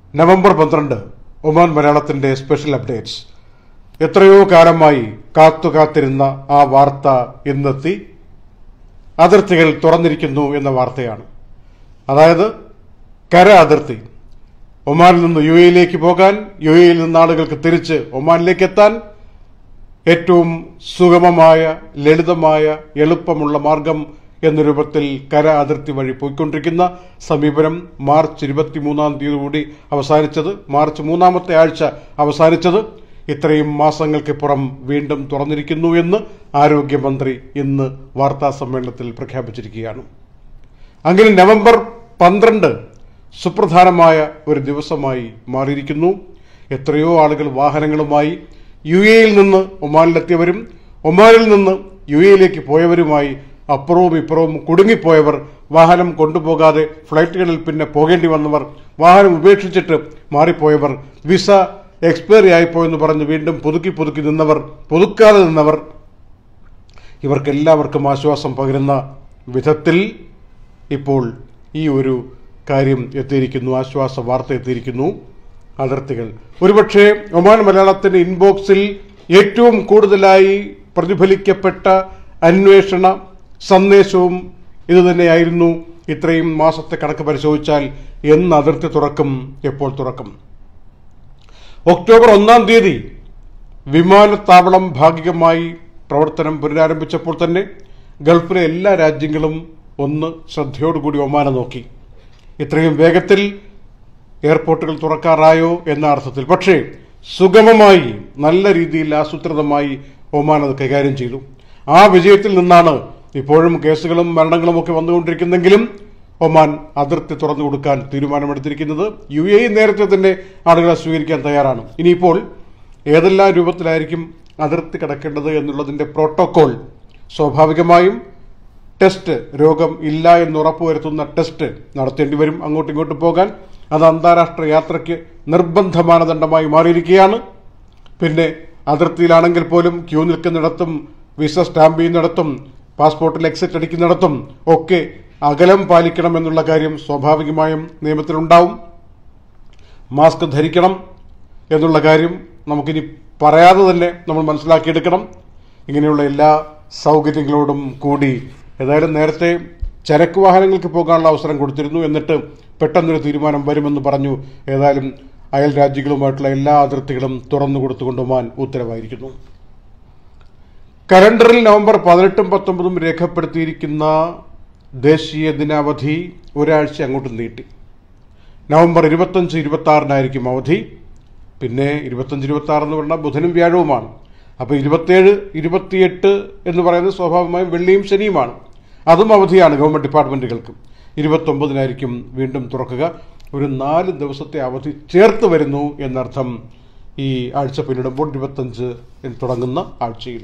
November പന്ത്രണ്ട് Oman മലയാളത്തിന്റെ special updates എത്രയോ കാലമായി കാത്തു കാത്തിരുന്ന ആ വാർത്ത ഇന്നെത്തി അതിർത്തികൾ തുറന്നിരിക്കുന്നു എന്ന വാർത്തയാണ് അതായത് കര അതിർത്തി ഒമാനിൽ നിന്ന് യു എയിലേക്ക് പോകാൻ യു എയിൽ നിന്ന് ആളുകൾക്ക് തിരിച്ച് ഒമാനിലേക്ക് എത്താൻ ഏറ്റവും സുഗമമായ ലളിതമായ എളുപ്പമുള്ള മാർഗം എന്ന രൂപത്തിൽ കര അതിർത്തി വഴി പോയിക്കൊണ്ടിരിക്കുന്ന സമീപനം മാർച്ച് ഇരുപത്തിമൂന്നാം തീയതി കൂടി അവസാനിച്ചത് മാർച്ച് മൂന്നാമത്തെ ആഴ്ച അവസാനിച്ചത് ഇത്രയും മാസങ്ങൾക്കിപ്പുറം വീണ്ടും തുറന്നിരിക്കുന്നു എന്ന് ആരോഗ്യമന്ത്രി ഇന്ന് വാർത്താ സമ്മേളനത്തിൽ പ്രഖ്യാപിച്ചിരിക്കുകയാണ് അങ്ങനെ നവംബർ പന്ത്രണ്ട് സുപ്രധാനമായ ഒരു ദിവസമായി മാറിയിരിക്കുന്നു എത്രയോ ആളുകൾ വാഹനങ്ങളുമായി യു എയിൽ നിന്ന് ഒമാനിലെത്തിയവരും ഒമാനിൽ നിന്ന് യു എയിലേക്ക് പോയവരുമായി അപ്പുറവും ഇപ്പുറവും കുടുങ്ങിപ്പോയവർ വാഹനം കൊണ്ടുപോകാതെ ഫ്ലൈറ്റുകളിൽ പിന്നെ പോകേണ്ടി വന്നവർ വാഹനം ഉപേക്ഷിച്ചിട്ട് മാറിപ്പോയവർ വിസ എക്സ്പയറി ആയിപ്പോയെന്ന് പറഞ്ഞ് വീണ്ടും പുതുക്കി പുതുക്കി നിന്നവർ പുതുക്കാതെ നിന്നവർ ഇവർക്കെല്ലാവർക്കും ആശ്വാസം പകരുന്ന വിധത്തിൽ ഇപ്പോൾ ഈ ഒരു കാര്യം എത്തിയിരിക്കുന്നു ആശ്വാസ വാർത്ത എത്തിയിരിക്കുന്നു അതിർത്തികൾ ഒരുപക്ഷെ ഒമാൻ മലയാളത്തിന്റെ ഇൻബോക്സിൽ ഏറ്റവും കൂടുതലായി പ്രതിഫലിക്കപ്പെട്ട അന്വേഷണ സന്ദേശവും ഇതുതന്നെയായിരുന്നു ഇത്രയും മാസത്തെ കണക്ക് പരിശോധിച്ചാൽ എന്ന് അതിർത്തി തുറക്കും എപ്പോൾ തുറക്കും ഒക്ടോബർ ഒന്നാം തീയതി വിമാനത്താവളം ഭാഗികമായി പ്രവർത്തനം പുനരാരംഭിച്ചപ്പോൾ തന്നെ ഗൾഫിലെ എല്ലാ രാജ്യങ്ങളും ഒന്ന് ശ്രദ്ധയോടുകൂടി ഒമാനെ നോക്കി ഇത്രയും വേഗത്തിൽ എയർപോർട്ടുകൾ തുറക്കാറായോ എന്ന അർത്ഥത്തിൽ പക്ഷേ സുഗമമായി നല്ല രീതിയിൽ ആസൂത്രിതമായി ഒമാൻ അത് കൈകാര്യം ചെയ്തു ആ വിജയത്തിൽ നിന്നാണ് ഇപ്പോഴും കേസുകളും മരണങ്ങളും ഒക്കെ വന്നുകൊണ്ടിരിക്കുന്നെങ്കിലും ഒമാൻ അതിർത്തി തുറന്നു കൊടുക്കാൻ തീരുമാനമെടുത്തിരിക്കുന്നത് യു എ നേരത്തെ തന്നെ ആളുകളെ സ്വീകരിക്കാൻ തയ്യാറാണ് ഇനിയിപ്പോൾ ഏതെല്ലാം രൂപത്തിലായിരിക്കും അതിർത്തി കടക്കേണ്ടത് എന്നുള്ളതിന്റെ പ്രോട്ടോകോൾ സ്വാഭാവികമായും ടെസ്റ്റ് രോഗം ഇല്ല എന്ന് ഉറപ്പുവരുത്തുന്ന ടെസ്റ്റ് നടത്തേണ്ടി വരും അങ്ങോട്ടും ഇങ്ങോട്ടും പോകാൻ അത് അന്താരാഷ്ട്ര യാത്രയ്ക്ക് നിർബന്ധ മാനദണ്ഡമായി മാറിയിരിക്കുകയാണ് പിന്നെ അതിർത്തിയിലാണെങ്കിൽ പോലും ക്യൂ നിൽക്കുന്നിടത്തും വിസ സ്റ്റാമ്പ് ചെയ്യുന്നിടത്തും പാസ്പോർട്ടിൽ എക്സിറ്റ് അടിക്കുന്നിടത്തും ഒക്കെ അകലം പാലിക്കണം എന്നുള്ള കാര്യം സ്വാഭാവികമായും നിയമത്തിലുണ്ടാവും മാസ്ക് ധരിക്കണം എന്നുള്ള കാര്യം നമുക്കിനി പറയാതെ തന്നെ നമ്മൾ മനസ്സിലാക്കിയെടുക്കണം ഇങ്ങനെയുള്ള എല്ലാ സൗകര്യങ്ങളോടും കൂടി ഏതായാലും നേരത്തെ ചരക്ക് വാഹനങ്ങൾക്ക് പോകാനുള്ള അവസരം കൊടുത്തിരുന്നു എന്നിട്ട് പെട്ടെന്നൊരു തീരുമാനം വരുമെന്ന് പറഞ്ഞു ഏതായാലും അയൽ രാജ്യങ്ങളുമായിട്ടുള്ള എല്ലാ അതിർത്തികളും തുറന്നു കൊടുത്തുകൊണ്ട് ഒമാൻ ഉത്തരവായിരിക്കുന്നു കലണ്ടറിൽ നവംബർ പതിനെട്ടും പത്തൊമ്പതും രേഖപ്പെടുത്തിയിരിക്കുന്ന ദേശീയ ദിനാവധി ഒരാഴ്ച അങ്ങോട്ട് നീട്ടി നവംബർ ഇരുപത്തഞ്ച് ഇരുപത്തി ആറിനായിരിക്കും അവധി പിന്നെ ഇരുപത്തഞ്ച് ഇരുപത്തി ആറ് എന്ന് പറഞ്ഞാൽ ബുധനും വ്യാഴവുമാണ് അപ്പോൾ ഇരുപത്തിയേഴ് ഇരുപത്തിയെട്ട് എന്ന് പറയുന്നത് സ്വാഭാവികമായും വെള്ളിയും ശനിയുമാണ് അതും അവധിയാണ് ഗവൺമെന്റ് ഡിപ്പാർട്ട്മെന്റുകൾക്ക് ഇരുപത്തൊമ്പതിനായിരിക്കും വീണ്ടും തുറക്കുക ഒരു നാല് ദിവസത്തെ അവധി ചേർത്ത് വരുന്നു എന്നർത്ഥം ഈ ആഴ്ച പിന്നിടുമ്പോൾ ഇരുപത്തഞ്ച് തുടങ്ങുന്ന ആഴ്ചയിൽ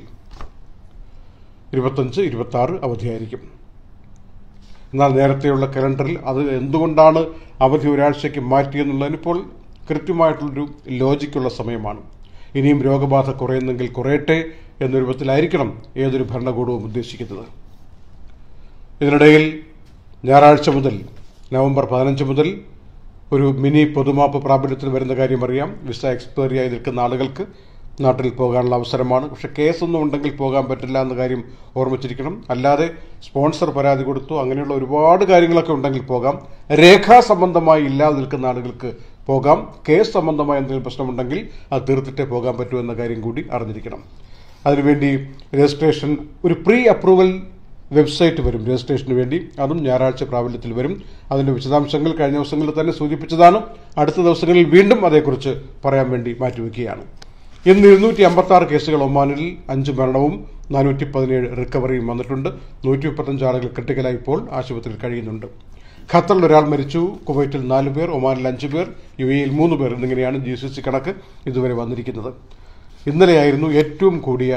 ഇരുപത്തഞ്ച് ഇരുപത്തി ആറ് അവധിയായിരിക്കും എന്നാൽ നേരത്തെയുള്ള കലണ്ടറിൽ അത് എന്തുകൊണ്ടാണ് അവധി ഒരാഴ്ചയ്ക്ക് മാറ്റിയെന്നുള്ളതിന് ഇപ്പോൾ കൃത്യമായിട്ടുള്ളൊരു ലോജിക്കുള്ള സമയമാണ് ഇനിയും രോഗബാധ കുറയുന്നെങ്കിൽ കുറയട്ടെ എന്ന രൂപത്തിലായിരിക്കണം ഏതൊരു ഭരണകൂടവും ഉദ്ദേശിക്കുന്നത് ഇതിനിടയിൽ ഞായറാഴ്ച മുതൽ നവംബർ പതിനഞ്ച് മുതൽ ഒരു മിനി പൊതുമാപ്പ് പ്രാബല്യത്തിൽ വരുന്ന കാര്യം അറിയാം വിസ എക്സ്പയറി ആയി നിൽക്കുന്ന ആളുകൾക്ക് നാട്ടിൽ പോകാനുള്ള അവസരമാണ് പക്ഷെ കേസൊന്നും ഉണ്ടെങ്കിൽ പോകാൻ പറ്റില്ല എന്ന കാര്യം ഓർമ്മിച്ചിരിക്കണം അല്ലാതെ സ്പോൺസർ പരാതി കൊടുത്തു അങ്ങനെയുള്ള ഒരുപാട് കാര്യങ്ങളൊക്കെ ഉണ്ടെങ്കിൽ പോകാം രേഖാ സംബന്ധമായി ഇല്ലാതെ നിൽക്കുന്ന ആളുകൾക്ക് പോകാം കേസ് സംബന്ധമായ എന്തെങ്കിലും പ്രശ്നമുണ്ടെങ്കിൽ അത് തീർത്തിട്ടേ പോകാൻ പറ്റൂ എന്ന കാര്യം കൂടി അറിഞ്ഞിരിക്കണം അതിനുവേണ്ടി രജിസ്ട്രേഷൻ ഒരു പ്രീ അപ്രൂവൽ വെബ്സൈറ്റ് വരും രജിസ്ട്രേഷന് വേണ്ടി അതും ഞായറാഴ്ച പ്രാബല്യത്തിൽ വരും അതിന്റെ വിശദാംശങ്ങൾ കഴിഞ്ഞ ദിവസങ്ങളിൽ തന്നെ സൂചിപ്പിച്ചതാണ് അടുത്ത ദിവസങ്ങളിൽ വീണ്ടും അതേക്കുറിച്ച് പറയാൻ വേണ്ടി മാറ്റിവെക്കുകയാണ് ഇന്ന് ഇരുന്നൂറ്റി അമ്പത്തി ആറ് കേസുകൾ ഒമാനിൽ അഞ്ച് മരണവും നാനൂറ്റി പതിനേഴ് റിക്കവറിയും വന്നിട്ടുണ്ട് നൂറ്റി മുപ്പത്തഞ്ച് ആളുകൾ ക്രിട്ടിക്കലായി ഇപ്പോൾ ആശുപത്രിയിൽ കഴിയുന്നുണ്ട് ഖത്തറിൽ ഒരാൾ മരിച്ചു കുവൈറ്റിൽ നാല് പേർ ഒമാനിൽ അഞ്ച് പേർ യു എയിൽ മൂന്ന് പേർ എന്നിങ്ങനെയാണ് ജി സി സി കണക്ക് ഇതുവരെ വന്നിരിക്കുന്നത് ഇന്നലെയായിരുന്നു ഏറ്റവും കൂടിയ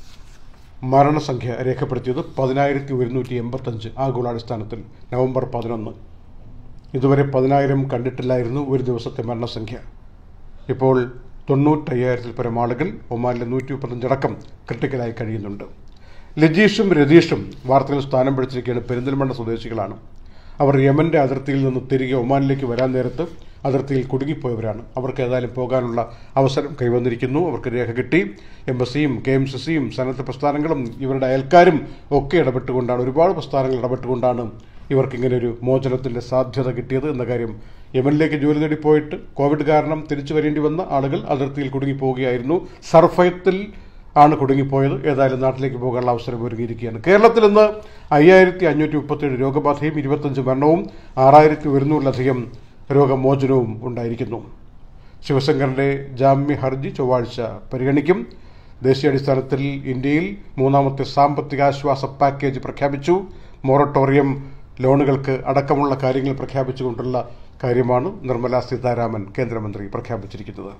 മരണസംഖ്യ രേഖപ്പെടുത്തിയത് പതിനായിരത്തി ഒരുന്നൂറ്റി എൺപത്തഞ്ച് ആഗോളാടിസ്ഥാനത്തിൽ നവംബർ പതിനൊന്ന് ഇതുവരെ പതിനായിരം കണ്ടിട്ടില്ലായിരുന്നു ഒരു ദിവസത്തെ മരണസംഖ്യ ഇപ്പോൾ തൊണ്ണൂറ്റയ്യായിരത്തിൽ പരം ആളുകൾ ഒമാനിലെ നൂറ്റി മുപ്പത്തഞ്ചടക്കം ക്രിട്ടിക്കലായി കഴിയുന്നുണ്ട് ലജീഷും രതീഷും വാർത്തയിൽ സ്ഥാനം പിടിച്ചിരിക്കുകയാണ് പെരിന്തൽമണ്ണ സ്വദേശികളാണ് അവർ യമന്റെ അതിർത്തിയിൽ നിന്ന് തിരികെ ഒമാനിലേക്ക് വരാൻ നേരത്ത് അതിർത്തിയിൽ കുടുങ്ങിപ്പോയവരാണ് അവർക്ക് ഏതായാലും പോകാനുള്ള അവസരം കൈവന്നിരിക്കുന്നു അവർക്ക് രേഖ കിട്ടി എംബസിയും കെ എം സി സിയും സന്നദ്ധ പ്രസ്ഥാനങ്ങളും ഇവരുടെ അയൽക്കാരും ഒക്കെ ഇടപെട്ടുകൊണ്ടാണ് ഒരുപാട് പ്രസ്ഥാനങ്ങൾ ഇടപെട്ടുകൊണ്ടാണ് ഇവർക്ക് ഇങ്ങനെ ഒരു മോചനത്തിന്റെ സാധ്യത കിട്ടിയത് എന്ന കാര്യം യമനിലേക്ക് ജോലി തേടി പോയിട്ട് കോവിഡ് കാരണം തിരിച്ചു വരേണ്ടി വന്ന ആളുകൾ അതിർത്തിയിൽ കുടുങ്ങിപ്പോവുകയായിരുന്നു സർഫയത്തിൽ ആണ് കുടുങ്ങിപ്പോയത് ഏതായാലും നാട്ടിലേക്ക് പോകാനുള്ള അവസരം ഒരുങ്ങിയിരിക്കുകയാണ് കേരളത്തിൽ ഇന്ന് അയ്യായിരത്തി അഞ്ഞൂറ്റി മുപ്പത്തേഴ് രോഗബാധയും ഇരുപത്തഞ്ച് മരണവും ആറായിരത്തി ഒരുന്നൂറിലധികം രോഗമോചനവും ഉണ്ടായിരിക്കുന്നു ശിവശങ്കറിന്റെ ജാമ്യ ഹർജി ചൊവ്വാഴ്ച പരിഗണിക്കും ദേശീയാടിസ്ഥാനത്തിൽ ഇന്ത്യയിൽ മൂന്നാമത്തെ സാമ്പത്തികാശ്വാസ പാക്കേജ് പ്രഖ്യാപിച്ചു മൊറട്ടോറിയം ലോണുകൾക്ക് അടക്കമുള്ള കാര്യങ്ങൾ പ്രഖ്യാപിച്ചുകൊണ്ടുള്ള കാര്യമാണ് നിർമ്മല സീതാരാമൻ കേന്ദ്രമന്ത്രി പ്രഖ്യാപിച്ചിരിക്കുന്നത്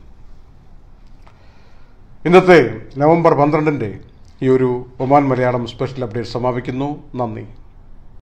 ഇന്നത്തെ നവംബർ പന്ത്രണ്ടിന്റെ ഈ ഒരു ഒമാൻ മലയാളം സ്പെഷ്യൽ അപ്ഡേറ്റ് സമാപിക്കുന്നു നന്ദി